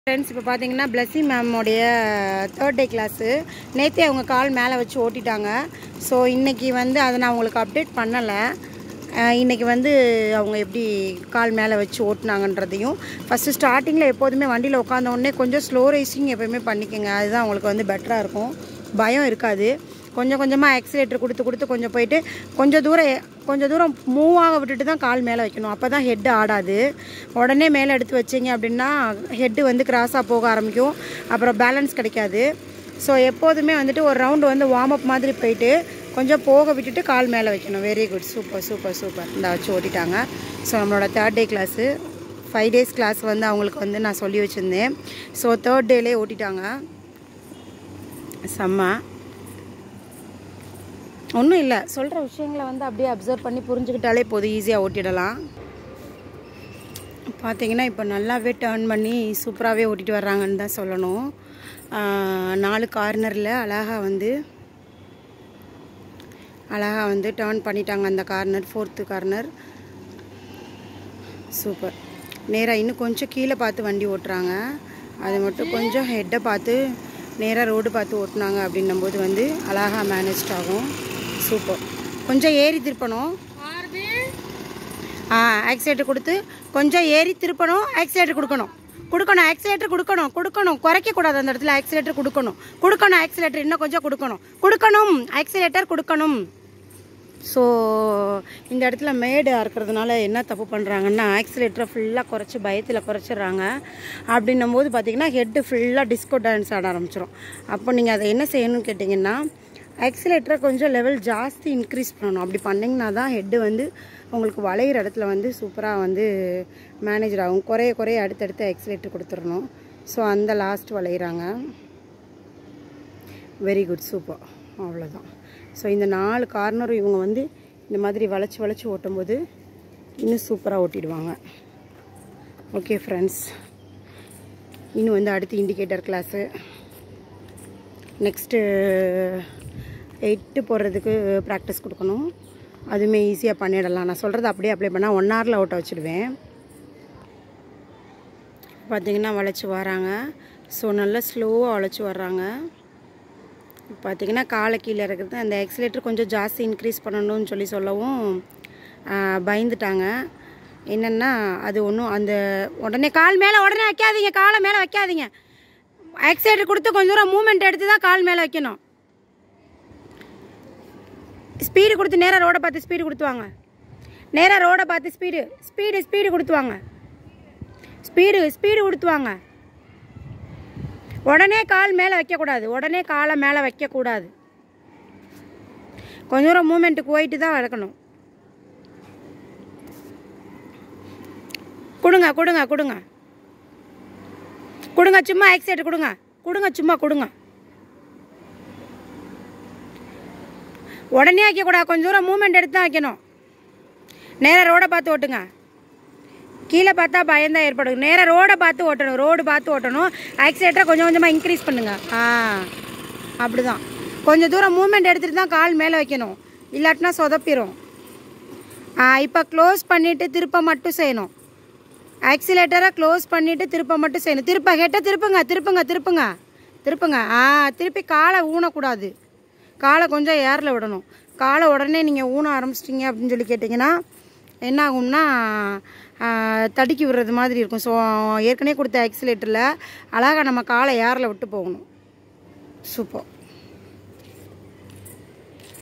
friends இப்போ பார்த்தீங்கன்னா பிளஸி மேமோடைய தேர்ட் டே கிளாஸு நேற்றே அவங்க கால் மேலே வச்சு ஓட்டிட்டாங்க ஸோ இன்றைக்கி வந்து அதை நான் உங்களுக்கு அப்டேட் பண்ணலை இன்றைக்கி வந்து அவங்க எப்படி கால் மேலே வச்சு ஓட்டினாங்கன்றதையும் ஃபஸ்ட்டு ஸ்டார்டிங்கில் எப்போதுமே வண்டியில் உட்காந்த உடனே கொஞ்சம் ஸ்லோ ரேசிங் எப்போயுமே பண்ணிக்கோங்க அதுதான் உங்களுக்கு வந்து பெட்டராக இருக்கும் பயம் இருக்காது கொஞ்சம் கொஞ்சமாக ஆக்சிலேட்டர் கொடுத்து கொடுத்து கொஞ்சம் போயிட்டு கொஞ்சம் தூரம் கொஞ்சம் தூரம் மூவ் ஆக விட்டுட்டு தான் கால் மேலே வைக்கணும் அப்போ தான் ஹெட்டு ஆடாது உடனே மேலே எடுத்து வச்சிங்க அப்படின்னா ஹெட்டு வந்து கிராஸாக போக ஆரம்பிக்கும் அப்புறம் பேலன்ஸ் கிடைக்காது ஸோ எப்போதுமே வந்துட்டு ஒரு ரவுண்டு வந்து வார்ம் அப் மாதிரி போயிட்டு கொஞ்சம் போக விட்டுட்டு கால் மேலே வைக்கணும் very good super super super இந்த வச்சு ஓட்டிட்டாங்க ஸோ நம்மளோட third day class five days class வந்து அவங்களுக்கு வந்து நான் சொல்லி வச்சுருந்தேன் ஸோ தேர்ட் டேலே ஓட்டிட்டாங்க செம்ம ஒன்றும் இல்லை சொல்கிற விஷயங்களை வந்து அப்படியே அப்சர்வ் பண்ணி புரிஞ்சுக்கிட்டாலே போதும் ஈஸியாக ஓட்டிடலாம் பார்த்தீங்கன்னா இப்போ நல்லாவே டேர்ன் பண்ணி சூப்பராகவே ஓட்டிட்டு வர்றாங்கன்னு தான் சொல்லணும் ஆஹ் நாலு கார்னரில் அழகாக வந்து அழகாக வந்து டேர்ன் பண்ணிட்டாங்க அந்த கார்னர் ஃபோர்த்து கார்னர் சூப்பர் நேராக இன்னும் கொஞ்சம் கீழே பார்த்து வண்டி ஓட்டுறாங்க அது மட்டும் கொஞ்சம் ஹெட்டை பார்த்து நேராக ரோடு பார்த்து ஓட்டுனாங்க அப்படின்னும்போது வந்து அழகாக மேனேஜ் ஆகும் சூப்பர் கொஞ்சம் ஏறி திருப்பணும் ஆ ஆக்சிலேட்டர் கொடுத்து கொஞ்சம் ஏறி திருப்பணும் ஆக்சிலேட்டர் கொடுக்கணும் கொடுக்கணும் ஆக்சிலேட்டர் கொடுக்கணும் கொடுக்கணும் குறைக்கக்கூடாது அந்த இடத்துல ஆக்சிலேட்டர் கொடுக்கணும் கொடுக்கணும் ஆக்சிலேட்டர் இன்னும் கொஞ்சம் கொடுக்கணும் கொடுக்கணும் ஆக்சிலேட்டர் கொடுக்கணும் ஸோ இந்த இடத்துல மேடாக இருக்கிறதுனால என்ன தப்பு பண்ணுறாங்கன்னா ஆக்சிலேட்டரை ஃபுல்லாக குறைச்சி பயத்தில் குறைச்சிடுறாங்க அப்படின்னும் போது பார்த்தீங்கன்னா ஹெட்டு ஃபுல்லாக டிஸ்கோ டான்ஸ் ஆட ஆரம்பிச்சிடும் அப்போ நீங்கள் அதை என்ன செய்யணும்னு கேட்டிங்கன்னா ஆக்சிலேட்டரை கொஞ்சம் லெவல் ஜாஸ்தி இன்க்ரீஸ் பண்ணணும் அப்படி பண்ணிங்கன்னா தான் ஹெட்டு வந்து உங்களுக்கு வளையிற இடத்துல வந்து சூப்பராக வந்து மேனேஜர் ஆகும் குறைய குறைய அடுத்தடுத்து ஆக்சிலேட்டர் கொடுத்துடணும் ஸோ அந்த லாஸ்ட் வளையிறாங்க வெரி குட் சூப்பர் அவ்வளோதான் ஸோ இந்த நாலு கார்னரும் இவங்க வந்து இந்த மாதிரி வளைச்சி வளைச்சி ஓட்டும்போது இன்னும் சூப்பராக ஓட்டிடுவாங்க ஓகே ஃப்ரெண்ட்ஸ் இன்னும் வந்து அடுத்து இண்டிகேட்டர் கிளாஸு நெக்ஸ்ட்டு எயிட்டு போடுறதுக்கு ப்ராக்டிஸ் கொடுக்கணும் அதுவுமே ஈஸியாக பண்ணிடலாம் நான் சொல்கிறத அப்படியே அப்ளை பண்ணால் ஒன் ஹவரில் ஓட்ட வச்சுடுவேன் பார்த்தீங்கன்னா வளைச்சி வராங்க ஸோ நல்லா ஸ்லோவாக வளைச்சி வர்றாங்க பார்த்தீங்கன்னா காலை கீழே இருக்கிறது அந்த எக்ஸிலேட்டர் கொஞ்சம் ஜாஸ்தி இன்க்ரீஸ் பண்ணணும்னு சொல்லி சொல்லவும் ஆ, பயந்துட்டாங்க என்னென்னா அது ஒன்றும் அந்த உடனே கால் மேலே உடனே வைக்காதீங்க காலை மேலே வைக்காதீங்க ஆக்சிலேட்டர் கொடுத்து கொஞ்சம் தூரம் மூமெண்ட் எடுத்து தான் கால் மேலே வைக்கணும் ஸ்பீடு கொடுத்து நேராக ரோடை பார்த்து ஸ்பீடு கொடுத்துவாங்க நேராக ரோடை பார்த்து ஸ்பீடு ஸ்பீடு ஸ்பீடு கொடுத்துவாங்க ஸ்பீடு ஸ்பீடு கொடுத்துவாங்க உடனே கால் மேலே வைக்கக்கூடாது உடனே காலை மேலே வைக்கக்கூடாது கொஞ்ச தூரம் மூமெண்ட்டுக்கு போயிட்டு தான் வளர்க்கணும் கொடுங்க கொடுங்க கொடுங்க கொடுங்க சும்மா எக்ஸைட் கொடுங்க கொடுங்க சும்மா கொடுங்க உடனே வைக்கக்கூடாது கொஞ்சம் தூரம் மூமெண்ட் எடுத்து தான் வைக்கணும் நேராக ரோடை பார்த்து ஓட்டுங்க கீழே பார்த்தா பயம்தான் ஏற்படும் நேராக ரோடை பார்த்து ஓட்டணும் ரோடு பார்த்து ஓட்டணும் ஆக்சிலேட்டரை கொஞ்சம் கொஞ்சமாக இன்க்ரீஸ் பண்ணுங்க ஆ அப்படிதான் கொஞ்சம் தூரம் மூமெண்ட் எடுத்துகிட்டு தான் கால் மேலே வைக்கணும் இல்லாட்டினா சொதப்பிடும் ஆ இப்போ க்ளோஸ் பண்ணிவிட்டு திருப்ப மட்டும் செய்யணும் ஆக்சிலேட்டரை க்ளோஸ் பண்ணிவிட்டு திருப்ப மட்டும் செய்யணும் திருப்ப ஹெட்டை திருப்புங்க திருப்புங்க திருப்புங்க திருப்புங்க ஆ திருப்பி காலை ஊனக்கூடாது காலை கொஞ்சம் ஏரில் விடணும் காலை உடனே நீங்கள் ஊன ஆரம்பிச்சிட்டிங்க அப்படின்னு சொல்லி கேட்டிங்கன்னா என்ன ஆகும்னா ஆ, தடுக்கி விடுறது மாதிரி இருக்கும் ஸோ ஏற்கனவே கொடுத்த ஆக்சிலேட்டரில் அழகாக நம்ம காலை ஏரில் விட்டு போகணும் சூப்பர்